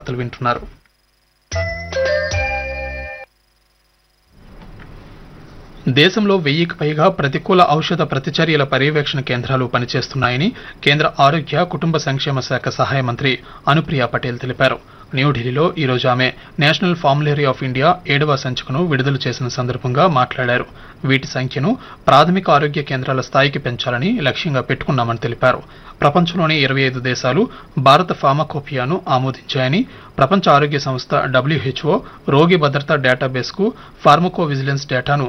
వార్తలు వింటున్నారు దేశంలో వెయ్యికి పైగా ప్రతికూల ఔషధ ప్రతిచర్యల పర్యవేక్షణ కేంద్రాలు పనిచేస్తున్నాయని కేంద్ర ఆరోగ్య కుటుంబ సంక్షేమ శాఖ సహాయ మంత్రి అనుప్రియ పటేల్ తెలిపారు న్యూఢిల్లీలో ఈరోజు ఆమె నేషనల్ ఫార్ములరీ ఆఫ్ ఇండియా ఏడవ సంచికను విడుదల చేసిన సందర్భంగా మాట్లాడారు వీటి సంఖ్యను ప్రాథమిక ఆరోగ్య కేంద్రాల స్థాయికి పెంచాలని లక్ష్యంగా పెట్టుకున్నామని తెలిపారు ప్రపంచంలోని ఇరవై ఐదు దేశాలు భారత ఫార్మాకోపియాను ఆమోదించాయని ప్రపంచ ఆరోగ్య సంస్థ డబ్ల్యూహెచ్ఓ రోగి భద్రతా డేటాబేస్కు ఫార్మకో విజిలెన్స్ డేటాను